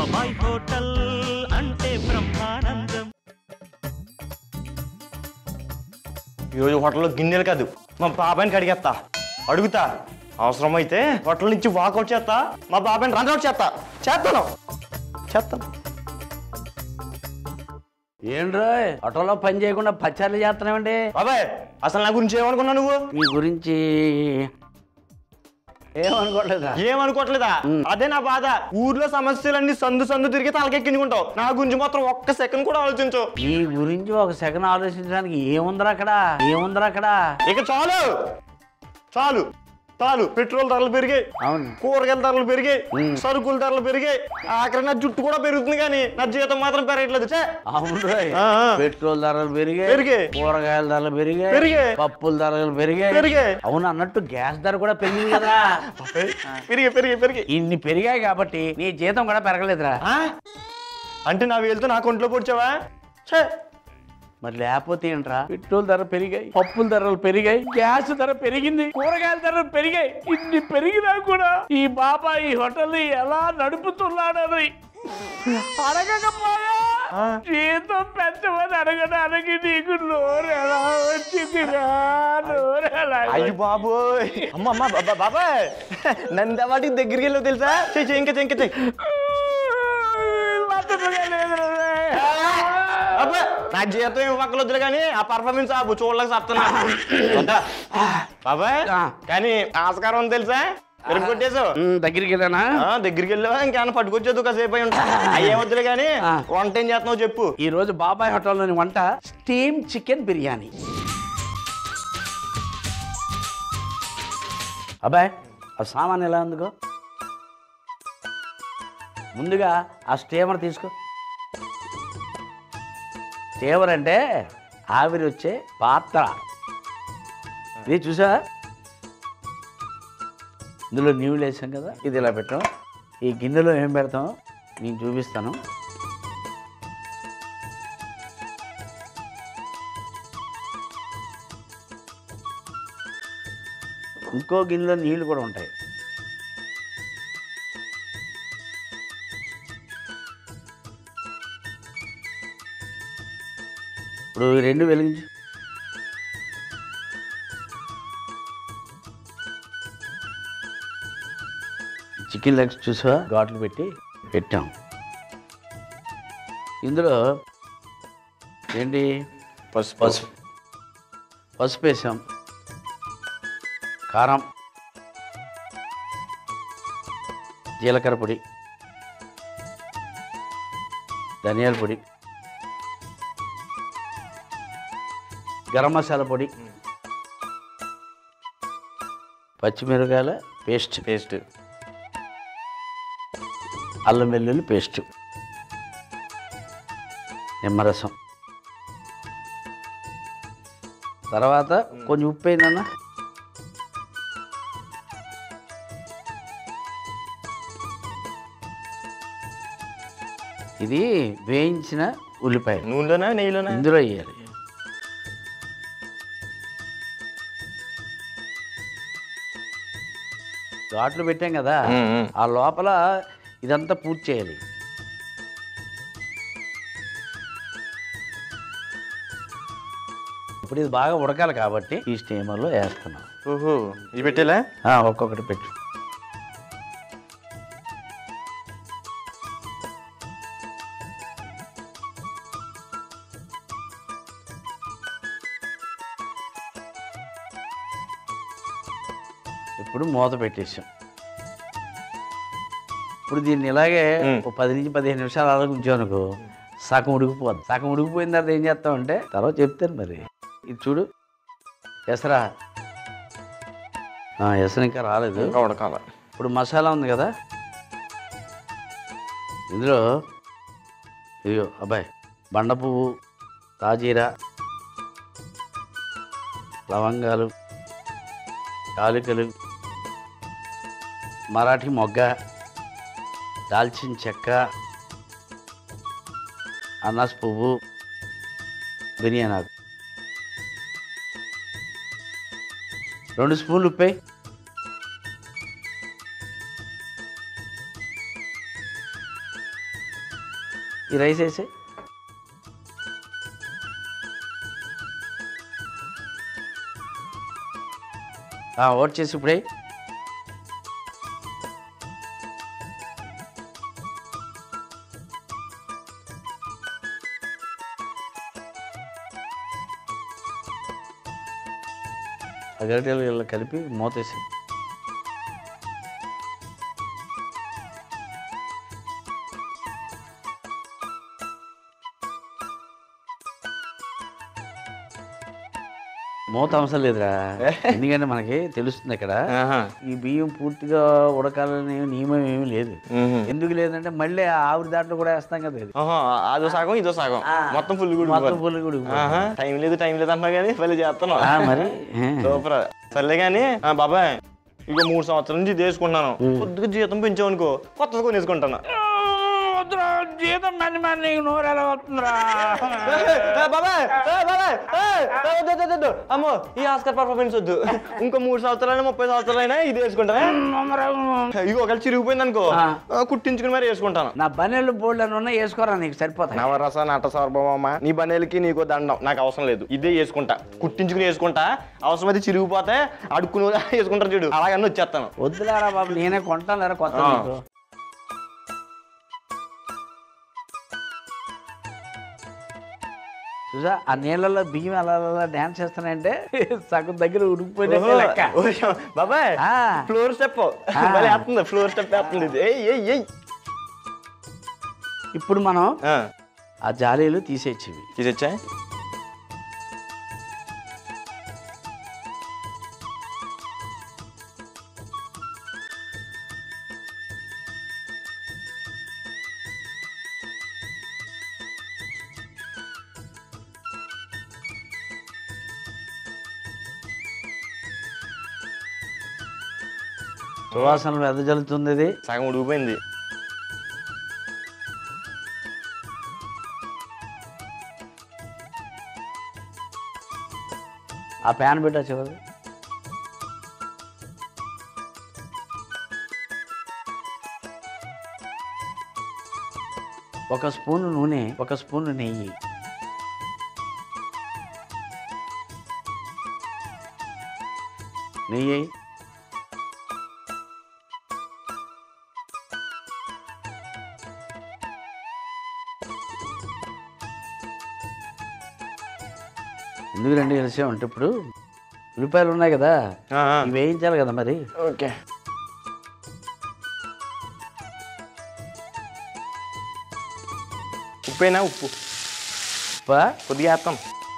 బాబాయ్ హోటల్ అంటే బ్రహ్మానందం ఈరోజు హోటల్లో గిన్నెలు కాదు మా బాబాయిని కడిగేస్తా అడుగుతా అవసరమైతే హోటల్ నుంచి వాకౌట్ చేస్తా మా బాబాయిని రన్అట్ చేస్తా చేస్తాను చేస్తాను ఏంట్రా ఆటోలో పని చేయకుండా పచ్చాలు చేస్తున్నామండి బాబాయ్ అసలు నా గురించి ఏమనుకున్నావు నువ్వు మీ గురించి ఏమనుకోలేదా ఏమనుకోవట్లేదా అదే నా బాధ ఊర్లో సమస్యలన్నీ సందు సందు తిరిగి తలకెక్కించుకుంటావు నా గురించి మాత్రం ఒక్క సెకండ్ కూడా ఆలోచించు మీ గురించి ఒక సెకండ్ ఆలోచించడానికి ఏముందిరా అక్కడ ఏముందిరా అక్కడ ఇక చాలు చాలు చాలు పెట్రోల్ ధరలు పెరిగాయి అవును కూరగాయల ధరలు పెరిగాయి సరుకుల ధరలు పెరిగాయి ఆఖరి నా జుట్టు కూడా పెరుగుతుంది కానీ నా జీతం మాత్రం పెరగట్లేదు ఛే! అవును రోయ్. ఆ, ఆ. పెట్రోల్ ధరలు పెరిగాయి పెరిగాయి. కూరగాయల ధరలు పెరిగాయి పెరిగాయి. పప్పుల ధరలు పెరిగాయి పెరిగాయి. అవును అన్నట్టు గ్యాస్ ధర కూడా పెరిగింది కదా పెరిగాయి పెరిగాయి పెరిగాయి ఇన్ని పెరిగాయి కాబట్టి నీ జీతం కూడా పెరగలేదురా ఆ? అంటే నా వేలుతో నా కొంట్లో పొడిచావా ఛే! మరి లేకపోతే ఏంట్రా పెట్రోల్ ధర పెరిగాయి పప్పుల ధరలు పెరిగాయి గ్యాస్ ధర పెరిగింది కూరగాయల ధరలు పెరిగాయి ఇన్ని పెరిగినా కూడా ఈ బాబా ఈ హోటల్ ఎలా నడుపుతున్నాడని అడగకపోయా ఆ. జీతం పెంచమని అడగడానికి నీకు నోరు ఎలా వచ్చిందిరా నోరు ఎలా అయ్యి బాబోయ్ అమ్మ అమ్మ బాబా బాబాయ్ నందవాటికి దగ్గరికి వెళ్ళావు తెలుసా చెయ్యి చెయ్యి ఇంకా చెయ్యి ఇంకా చెయ్యి మద్దతుగా లేదురా రే. అబ్బా, నా జీతం ఏం పక్కన వద్దులే కానీ ఆ పర్ఫార్మెన్స్ ఆపు చూడలేక చెప్తున్నా ఉంటా. బాబాయ్ ఆ. కానీ ఆస్కారం ఉంది తెలుసా మీరు కొట్టేసావు ఉమ్, దగ్గరికి వెళ్ళానా ఆ, దగ్గరికి వెళ్ళావా ఇంకేమైనా పట్టుకొచ్చేది కాసేపు అయి ఉంటా అయ్యే వద్దులే కానీ ఆ. వంట ఏం చేస్తున్నావు చెప్పు ఈ రోజు బాబాయ్ హోటల్లోని వంట స్టీమ్ చికెన్ బిర్యానీ అబ్బాయ్ ఆ సామాన్ ఎలా ఉందిగో ముందుగా ఆ స్టీమర్ తీసుకో స్టీమర్ అంటే ఆవిరి వచ్చే పాత్ర ఇది చూసా ఇందులో నీళ్ళు వేసాం కదా ఇది ఇలా పెట్టాం ఈ గిన్నెలో ఏం పెడతాం నేను చూపిస్తాను ఇంకో గిన్నెలో నీళ్లు కూడా ఉంటాయి ఇప్పుడు ఈ రెండు వెలిగించు చికెన్ లెగ్స్ చూసా ఘాట్లు పెట్టి పెట్టాం ఇందులో ఏంటి పసుపు పసుపు పసుపు వేసాం కారం జీలకర్ర పొడి ధనియాల పొడి గరం మసాలా పొడి పచ్చిమిరకాయల పేస్ట్ పేస్ట్ అల్లం వెల్లుల్లి పేస్ట్ నిమ్మరసం తర్వాత కొంచెం ఉప్పు అయిందన్న ఇది వేయించిన ఉల్లిపాయ నూనెలోనా నెయ్యిలోనా ఇందులో వేయాలి ఘాట్లు పెట్టాం కదా ఉమ్, ఉమ్. ఆ లోపల ఇదంతా పూర్తి చేయాలి ఇప్పుడు ఇది బాగా ఉడకాలి కాబట్టి ఈ స్టీమర్లో వేస్తున్నాం ఓహో ఇది పెట్టేలా ఆ, ఒక్కొక్కటి పెట్టు ఇప్పుడు మూత పెట్టేసాం ఇప్పుడు దీన్ని ఇలాగే మ్. ఒక పది నుంచి పదిహేను నిమిషాలు అలా ఉంచానుకో సగం ఉడికిపోద్ది సగం ఉడికిపోయిన తర్వాత ఏం చేస్తామంటే తర్వాత చెప్తాను మరి ఇది చూడు ఎసరా ఆ, ఎసరు ఇంకా రాలేదు ఇంకా ఉడకాల ఇప్పుడు మసాలా ఉంది కదా ఇందులో ఇదిగో అబ్బాయి బండ పువ్వు తాజీరా లవంగాలు కాలికలు మరాఠీ మొగ్గ దాల్చిన చెక్క అనాస్ పువ్వు బిర్యానీ ఆకు రెండు స్పూన్లు ఉప్పాయి ఈ రైస్ వేసి ఓట్ చేసి ఇప్పుడే అగరటీలు ఇలా కలిపి మూతేసి మూత అవసరం లేదురా ఎందుకంటే మనకి తెలుస్తుంది ఇక్కడ ఆహా. ఈ బియ్యం పూర్తిగా ఉడకాలని నియమం ఏమీ లేదు మ్మ్. ఎందుకు లేదంటే మళ్ళీ ఆ ఆవిరి దాంట్లో కూడా వేస్తాం కదా ఇది ఆహా, అదో సగం ఇదో సగం ఆ. మొత్తం ఫుల్ గుడి మొత్తం పుల్లి కూడా ఆహా టైం లేదు టైం లేదు అంటున్నా కానీ మళ్ళీ చేస్తున్నావు ఆ, మరి సూపర్ సర్లే కానీ ఆ, బాబాయ్ ఇక మూడు సంవత్సరాల నుంచి ఇది వేసుకుంటున్నాను కొద్దిగా జీతం పెంచావు అనుకో కొత్తది కొనేసుకుంటాను జీతం మని మని నోరు ఎలా వస్తుందిరా ఏ, బాబాయ్ ఏ, బాబాయ్ ఏ, ఏ, వద్దు, వద్దు, వద్దు. అమ్మో ఈ ఆస్కర్ పర్ఫార్మెన్స్ వద్దు ఇంకో మూడు సంవత్సరాలు ముప్పై సంవత్సరాలైనా ఇది వేసుకుంటానే ఇక ఒకవేళ చిరిగిపోయింది అనుకో ఆ. ఆ, కుట్టించుకుని మరి వేసుకుంటాను నా బనెళ్ళు బోల్డ్ అని ఉన్నా వేసుకోరా నీకు సరిపోతాయి నవరస నట సార్వభౌమ నీ బనేలకి నీకు దండం నాకు అవసరం లేదు ఇదే వేసుకుంటా కుట్టించుకుని వేసుకుంటా అవసరం అయితే చిరిగిపోతే అడుక్కుని వేసుకుంటారు చూడు అలాగని వచ్చేస్తాను వద్దులేరా బాబు నేనే కొంటాను లేరా కొత్త ఆ. నీకు. చూసా ఆ నీళ్ళలో బియ్యం అలా అలా డాన్స్ చేస్తున్నాయంటే సగం దగ్గర ఉడికిపోయినట్టే లెక్క ఓహో, బాబాయ్ ఆ. ఫ్లోర్ స్టెప్ ఆ. భలే వేస్తుంది ఫ్లోర్ స్టెప్ వేస్తుంది ఇది ఏయ్ ఏయ్ ఏయ్ ఇప్పుడు మనం ఆ, ఆ జాలీలు తీసేచ్చేవి తీసొచ్చా సువాసనలు వెదజల్లుతుంది ఇది సగం ఉడికిపోయింది ఆ ప్యాన్ పెట్టా చివరి ఒక స్పూన్ నూనె ఒక స్పూన్ నెయ్యి నెయ్యి ఎందుకు రెండు కలిసే ఉంటే ఇప్పుడు ఉల్లిపాయలు ఉన్నాయి కదా ఆ, ఆ. ఇవి వేయించాలి కదా మరి ఓకే ఉప్పేనా ఉప్పు ఉప్పా? కొద్దిగా వేస్తాం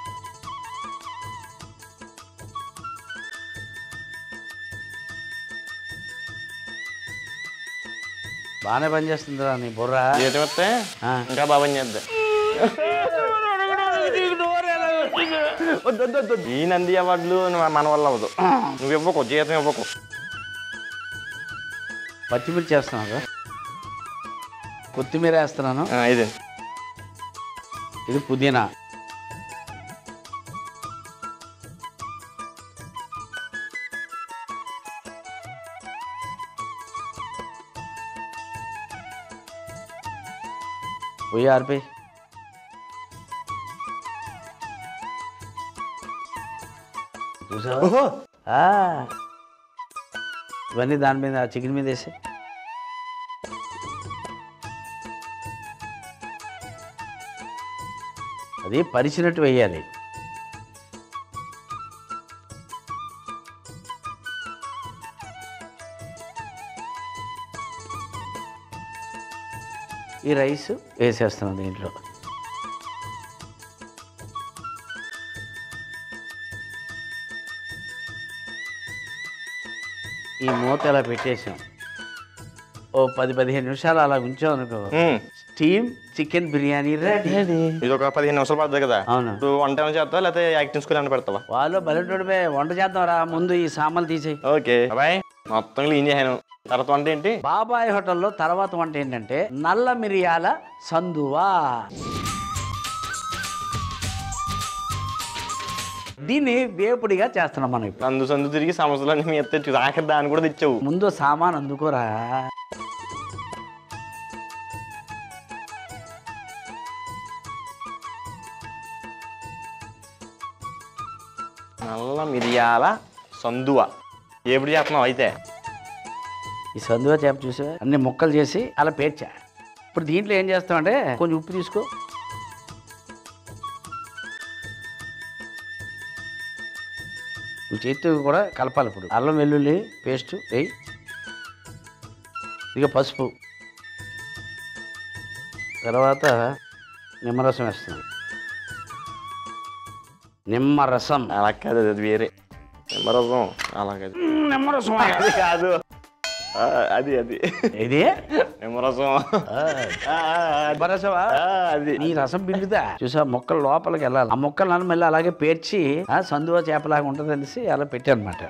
బాగానే పనిచేస్తుందిరా నీ బుర్ర జీతం వస్తే ఆ. ఇంకా బాగా పని చేద్దాం వద్దు, వద్దు, వద్దు. ఈ నంది అవార్డులు నువ్వు మన వల్ల అవ్వదు నువ్వు ఇవ్వకు జీతం ఇవ్వకు పచ్చిమిర్చి వేస్తున్నాను కొత్తిమీర వేస్తున్నాను ఆ, ఇది ఇది పుదీనా పొయ్యి ఆరిపోయి చూసావా ఓహో ఆ. ఇవన్నీ దాని మీద చికెన్ మీద వేసి అది పరిచినట్టు వేయాలి ఈ రైస్ వేసేస్తున్నాం దీంట్లో ఈ మూత ఇలా పెట్టేసాం ఓ పది పదిహేను నిమిషాలు అలా ఉంచాం అనుకో ఉమ్. స్టీమ్ చికెన్ బిర్యానీ రెడీ ఇది ఒక పదిహేను నిమిషాలు పడుతుంది కదా అవును ఇప్పుడు వంట ఏమైనా చేస్తావా లేకపోతే యాక్టింగ్ స్కూల్ ఏమైనా పెడతావా వాళ్ళు బలెటోడిపై వంట చేద్దాం రా ముందు ఈ సామాన్లు తీసేయి ఓకే బాయ్ మొత్తం క్లీన్ చేశాను తర్వాత వంట ఏంటి బాబాయ్ హోటల్లో తర్వాత వంట ఏంటంటే నల్ల మిరియాల సందువా దీన్ని వేపుడిగా చేస్తున్నాం మనం ఇప్పుడు సందు సందు తిరిగి సమస్యలన్నీ మీ ఎత్తే ఆఖరి దాన్ని కూడా తెచ్చావు ముందు సామాన్ అందుకోరా నల్ల మిరియాల సందువ ఎప్పుడు చేస్తున్నావు అయితే ఈ సందువా చేప చూసావా అన్ని ముక్కలు చేసి అలా పేర్చా ఇప్పుడు దీంట్లో ఏం చేస్తామంటే కొంచెం ఉప్పు తీసుకో నువ్వు చేతితో కూడా కలపాలి ఇప్పుడు అల్లం వెల్లుల్లి పేస్ట్ వేయి ఇక పసుపు తర్వాత నిమ్మరసం వేస్తాను నిమ్మరసం అలా కాదు అది వేరే నిమ్మరసం అలా కాదు నిమ్మరసం అది కాదు ఆ, అది అది ఇది నిమ్మరసం ఆ, ఆ, అది. నిమ్మరసమా ఆ, అది నీ రసం పిండుదా చూసా మొక్కలు లోపలికి వెళ్ళాలి ఆ మొక్కలను మళ్ళీ అలాగే పేర్చి ఆ సందువ చేపలాగా ఉంటుంది అనేసి అలా పెట్టానమాట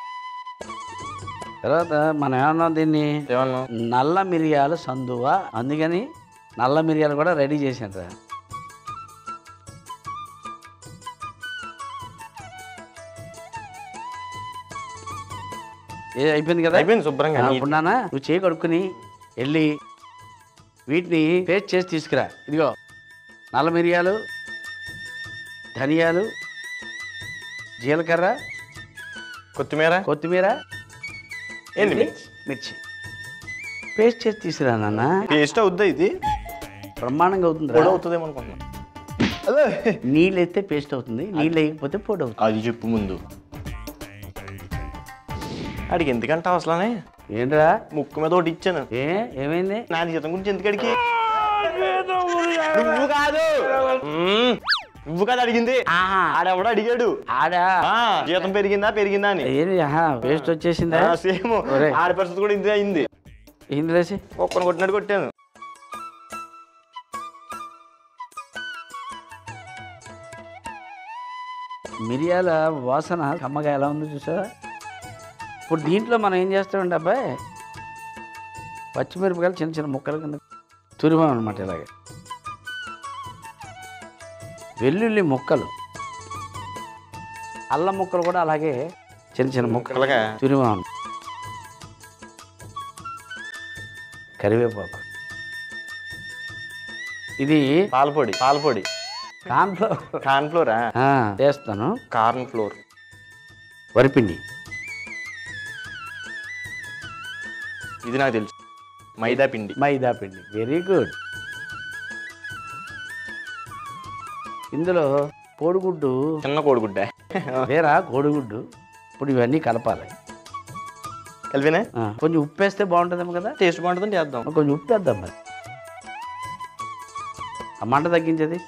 తర్వాత మనం ఏమన్నాం దీన్ని ఏమన్నా నల్ల మిరియాలు సందువ అందుకని నల్ల మిరియాలు కూడా రెడీ చేశాను ఏ అయిపోయింది కదా అయిపోయింది శుభ్రంగా నీట్. ఇప్పుడు నాన్న నువ్వు చేయి కడుక్కుని వెళ్ళి వీటిని పేస్ట్ చేసి తీసుకురా ఇదిగో నల్ల మిరియాలు ధనియాలు జీలకర్ర కొత్తిమీర కొత్తిమీర ఏంది ఏంటి? మిర్చి పేస్ట్ చేసి తీసుకురా నాన్న టేస్ట్ అవుద్దా ఇది బ్రహ్మాండంగా అవుతుంది పొడి అవుతుందేమో అనుకుంటున్నా అదే నీళ్ళు అయితే పేస్ట్ అవుతుంది నీళ్ళు వేయకపోతే పొడి అవుతుంది అది చెప్పు ముందు అడిగి ఎందుకంటే అసలనే ఏంట్రా ముక్కు మీద ఒకటి ఇచ్చాను ఏ ఏమైంది నా జీతం గురించి ఎందుకడికి నువ్వు కాదు మ్మ్. నువ్వు కాదు అడిగింది ఆహా. ఆడెవడో అడిగాడు ఆడా ఆ, జీతం పెరిగిందా పెరిగిందా అని ఏంది ఆహా పేస్ట్ వచ్చేసిందా సేమ్ ఒరేయ్. ఆడ పరిస్థితి కూడా ఇంతే అయింది ఏంది రాసి ఒక్కని కొట్టినట్టు కొట్టాను మిరియాల వాసన కమ్మగా ఎలా ఉందో చూసావా ఇప్పుడు దీంట్లో మనం ఏం చేస్తామంటే అబ్బాయి పచ్చిమిరపకాయలు చిన్న చిన్న ముక్కల కింద తురిమాం అనమాట ఇలాగే వెల్లుల్లి ముక్కలు అల్లం ముక్కలు కూడా అలాగే చిన్న చిన్న ముక్కలు ముక్కలుగా తురిమాం కరివేపాకు ఇది పాలపొడి పాలపొడి కాన్ఫ్లవర్ కార్న్ ఫ్లోరా ఆ, వేస్తాను కార్న్ ఫ్లోర్ వరిపిండి ఇది నాకు తెలుసు మైదా పిండి మైదా పిండి వెరీ గుడ్ ఇందులో కోడిగుడ్డు చిన్న కోడిగుడ్డ వేరా కోడిగుడ్డు ఇప్పుడు ఇవన్నీ కలపాలి కలిపినా ఆ, కొంచెం ఉప్పు వేస్తే బాగుంటుందేమో కదా టేస్ట్ బాగుంటుందని చేద్దాం కొంచెం ఉప్పు వేద్దాం మరి ఆ మంట తగ్గించేది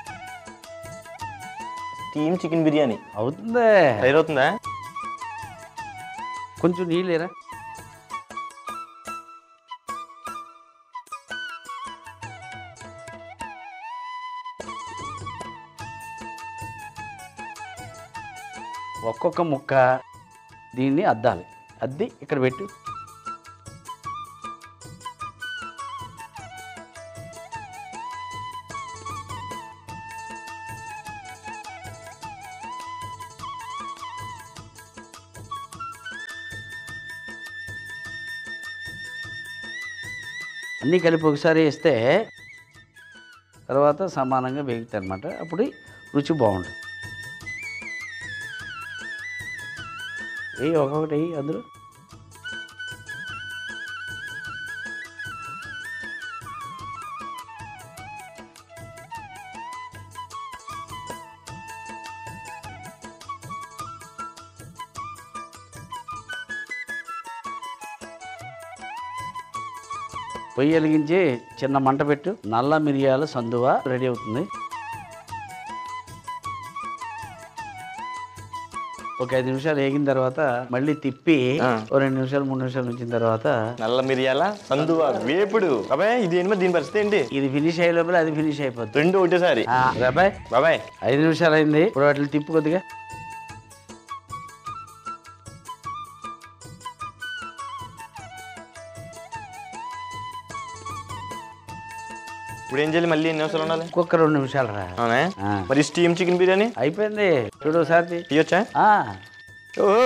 స్టీమ్ చికెన్ బిర్యానీ అవుతుందే తయారవుతుందా కొంచెం నీళ్ళేరా ఒక్కొక్క ముక్క దీన్ని అద్దాలి అద్ది ఇక్కడ పెట్టు అన్నీ కలిపి ఒకసారి వేస్తే తర్వాత సమానంగా వేగుతాయి అనమాట అప్పుడు రుచి బాగుంటుంది ఏ ఒక్కొక్కటి వెయ్యి అందులో పొయ్యి వెలిగించి చిన్న మంట పెట్టు నల్ల మిరియాల సందువ రెడీ అవుతుంది ఒక ఐదు నిమిషాలు వేగిన తర్వాత మళ్ళీ తిప్పి ఆ. ఓ రెండు నిమిషాలు మూడు నిమిషాలు ఉంచిన తర్వాత నల్ల మిరియాల సందువ వేపుడు అబ్బాయి ఇది ఏంటి మరి దీని పరిస్థితి ఏంటి ఇది ఫినిష్ అయ్యే లోపల అది ఫినిష్ అయిపోతుంది రెండు ఒకటేసారి ఆ, రాబాయ్ బాబాయ్ ఐదు నిమిషాలు అయింది ఇప్పుడు వాటిని తిప్పు కొద్దిగా ఇప్పుడు ఏం చేయాలి మళ్ళీ ఎన్ని నిమిషాలు ఉండాలి ఇంకొక రెండు నిమిషాలు రా అవునా ఆ. మరి స్టీమ్ చికెన్ బిర్యానీ అయిపోయింది చూడు ఒకసారి తీయొచ్చా ఆ, ఓహో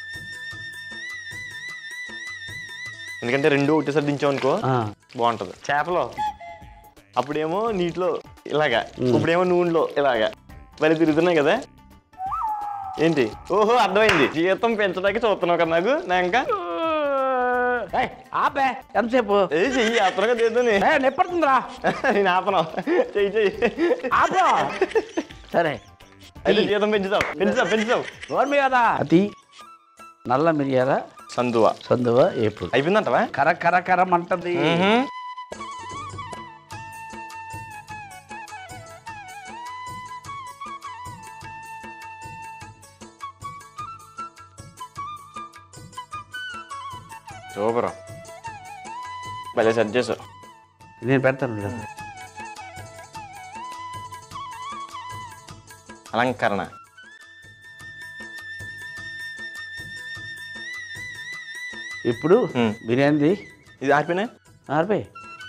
ఎందుకంటే రెండు ఒకటేసారి దించాం అనుకో ఆ. బాగుంటది చేపలో అప్పుడేమో నీటిలో ఇలాగా ఇప్పుడేమో నూనెలో ఇలాగా మరి తిరుగుతున్నాయి కదా ఏంటి ఓహో అర్థమైంది జీతం పెంచడానికి చూస్తున్నావు కదా నాకు నా ఇంకా ఏయ్, ఆపే ఎంతసేపు ఏ చెయ్యి అతనుగా చేద్దాని ఏ, నెప్పడుతుందిరా నేను ఆపను చెయ్యి చెయ్యి ఆపో సరే అయితే జీతం పెంచుతావు పెంచుతావు పెంచుతావు ఓర్మి కదా అతి నల్ల మిరియాల సందువ సందువ ఏపుడు అయిపోయిందంటవా కర కర కరమంటది సూపర్ భలే సెట్ చేసావు నేను పెడతాను ఉండు. అలంకరణ ఇప్పుడు ఉమ్. బిర్యానీ ఇది ఆర్పినా ఆర్పే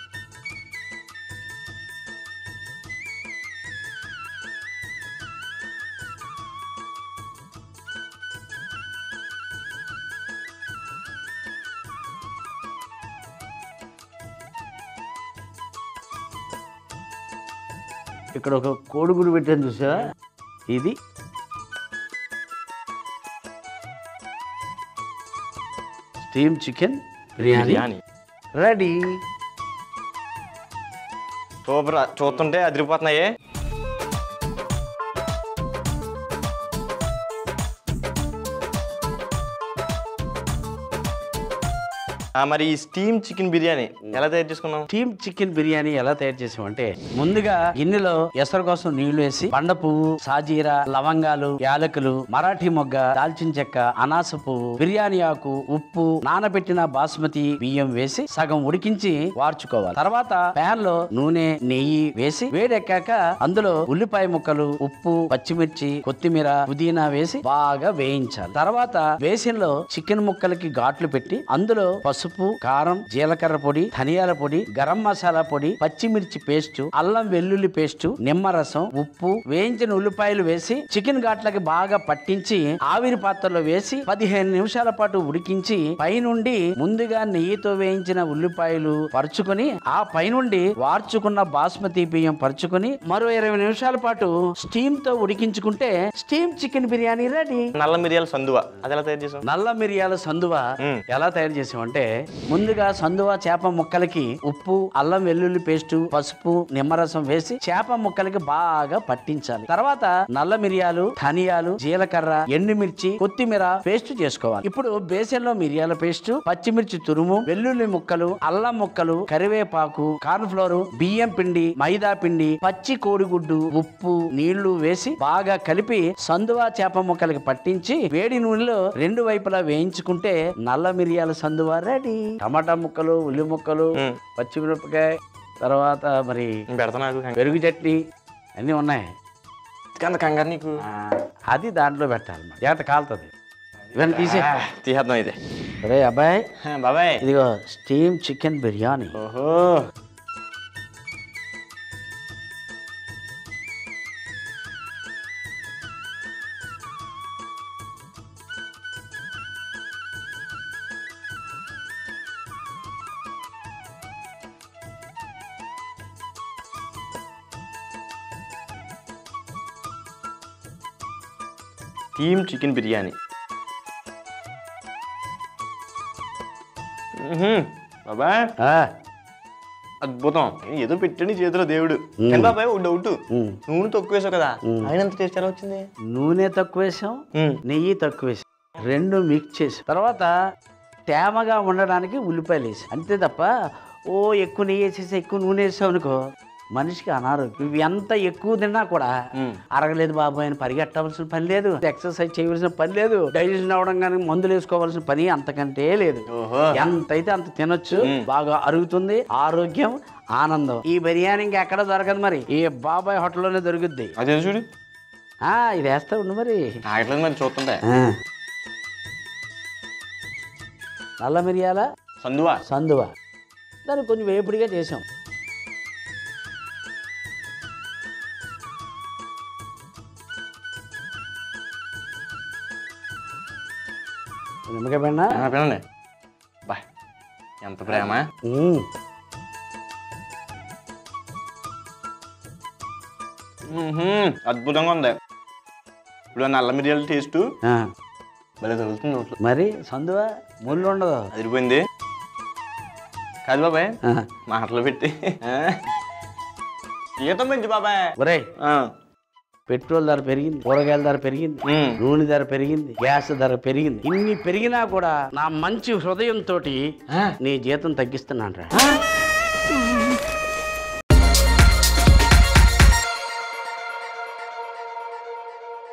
ఇక్కడ ఒక కోడిగుడు పెట్టాను చూసారా ఇది steam chicken biryani biryani ready super చూస్తుంటే అదిరిపోతున్నాయే ఆ, మరి ఈ స్టీమ్ చికెన్ బిర్యానీ ఎలా తయారు చేసుకున్నాం టీమ్ చికెన్ బిర్యానీ ఎలా తయారు చేసామంటే ముందుగా గిన్నెలో ఎసరు కోసం నీళ్లు వేసి పండ పువ్వు సాజీరా లవంగాలు యాలకులు మరాఠీ మొగ్గ దాల్చిన చెక్క అనాస పువ్వు బిర్యానీ ఆకు ఉప్పు నానబెట్టిన బాస్మతి బియ్యం వేసి సగం ఉడికించి వార్చుకోవాలి తర్వాత ప్యాన్ లో నూనె నెయ్యి వేసి వేడెక్కాక అందులో ఉల్లిపాయ ముక్కలు ఉప్పు పచ్చిమిర్చి కొత్తిమీర పుదీనా వేసి బాగా వేయించాలి తర్వాత బేసిన్ లో చికెన్ ముక్కలకి ఘాట్లు పెట్టి అందులో పసుపు కారం జీలకర్ర పొడి ధనియాల పొడి గరం మసాలా పొడి పచ్చిమిర్చి పేస్ట్ అల్లం వెల్లుల్లి పేస్ట్ నిమ్మరసం ఉప్పు వేయించిన ఉల్లిపాయలు వేసి చికెన్ ఘాట్లకి బాగా పట్టించి ఆవిరి పాత్రలో వేసి పదిహేను నిమిషాల పాటు ఉడికించి పైనుండి ముందుగా నెయ్యితో వేయించిన ఉల్లిపాయలు పరుచుకొని ఆ పైనుండి వార్చుకున్న బాస్మతి బియ్యం పరుచుకొని మరో ఇరవై నిమిషాల పాటు స్టీమ్ తో ఉడికించుకుంటే స్టీమ్ చికెన్ బిర్యానీ రెడీ నల్ల మిరియాల సందువ అది ఎలా తయారు చేసాం నల్ల మిరియాల సందువ మ్మ్. ఎలా తయారు చేసామంటే ముందుగా సందువ చేప ముక్కలకి ఉప్పు అల్లం వెల్లుల్లి పేస్ట్ పసుపు నిమ్మరసం వేసి చేప ముక్కలకి బాగా పట్టించాలి తర్వాత నల్ల మిరియాలు ధనియాలు జీలకర్ర ఎండుమిర్చి కొత్తిమీర పేస్ట్ చేసుకోవాలి ఇప్పుడు బేసన్ లో మిరియాల పేస్ట్ పచ్చిమిర్చి తురుము వెల్లుల్లి ముక్కలు అల్లం ముక్కలు కరివేపాకు కార్న్ ఫ్లోర్ బియ్యం పిండి మైదా పిండి పచ్చి కోడిగుడ్డు ఉప్పు నీళ్లు వేసి బాగా కలిపి సందువా చేప ముక్కలకి పట్టించి వేడి నూనెలో రెండు వైపులా వేయించుకుంటే నల్ల మిరియాల సందువా రెడీ టమాటా ముక్కలు ఉల్లి ముక్కలు మ్మ్. పచ్చిమిరపకాయ తర్వాత మరి పెడతా నాకు కంగారు. పెరుగు చట్నీ అన్నీ ఉన్నాయి కంద కంగారు నీకు ఆ, అది దాంట్లో పెట్టాలి జాగ్రత్త కాలుతుంది ఇవన్నీ తీసే ఆ, తీసేద్దాం ఇది అరే అబ్బాయి హా, బాబాయ్ ఇదిగో స్టీమ్ చికెన్ బిర్యానీ ఓహో టీమ్ చికెన్ బిర్యానీ మ్మ్హ్మ్. బాబాయ్ ఆ, అద్భుతం ఏదో పెట్టండి చేతిలో దేవుడు కానీ బాబాయ్ ఒక డౌట్ ఉమ్. నూనె తక్కువ వేసావు కదా ఆయన ఎంత టేస్ట్ ఎలా వచ్చింది నూనె తక్కువ వేసాం ఉమ్. నెయ్యి తక్కువ వేసాం రెండు మిక్స్ చేసి తర్వాత తేమగా ఉండడానికి ఉల్లిపాయలు వేసి అంతే తప్ప ఓ ఎక్కువ నెయ్యి వేసేసి ఎక్కువ నూనె వేసావు అనుకో మనిషికి అనారోగ్యం ఇవి ఎంత ఎక్కువ తిన్నా కూడా ఉమ్. అరగలేదు బాబు అని పరిగెట్టవలసిన పని లేదు ఎక్సర్సైజ్ చేయవలసిన పని లేదు డైజెషన్ అవడం కానీ మందులు వేసుకోవాల్సిన పని అంతకంటే లేదు ఓహో ఎంతైతే అంత తినొచ్చు బాగా అరుగుతుంది ఆరోగ్యం ఆనందం ఈ బిర్యానీ ఇంకెక్కడ దొరకదు మరి ఈ బాబాయ్ హోటల్లోనే దొరుకుద్ది అదే చూడు ఆ ఇది వేస్తా ఉండు మరి ఆగట్లేదు మరి చూస్తుంటే ఆ. నల్ల మిరియాల సందువా సందువ దాన్ని కొంచెం వేపుడిగా చేసాం నిమ్మకాయ పెన్నా ఆ, పిల్లండి బా ఎంత ప్రేమ మ్మ్హ్మ్. అద్భుతంగా ఉంది ఇప్పుడు ఆ నల్ల మిరియాల టేస్ట్ ఆ, భలే తగులుతుంది నోట్లో మరి సందువా ముళ్ళు ఉండదు అదిరిపోయింది కాదు బాబాయ్ ఆ, మాటలు పెట్టి ఆ? జీతం పెంచు బాబాయ్ ఒరేయ్ ఆ. పెట్రోల్ ధర పెరిగింది కూరగాయల ధర పెరిగింది ఉమ్. నూనె ధర పెరిగింది గ్యాస్ ధర పెరిగింది ఇన్ని పెరిగినా కూడా నా మంచి హృదయంతో నీ జీతం తగ్గిస్తున్నాను రా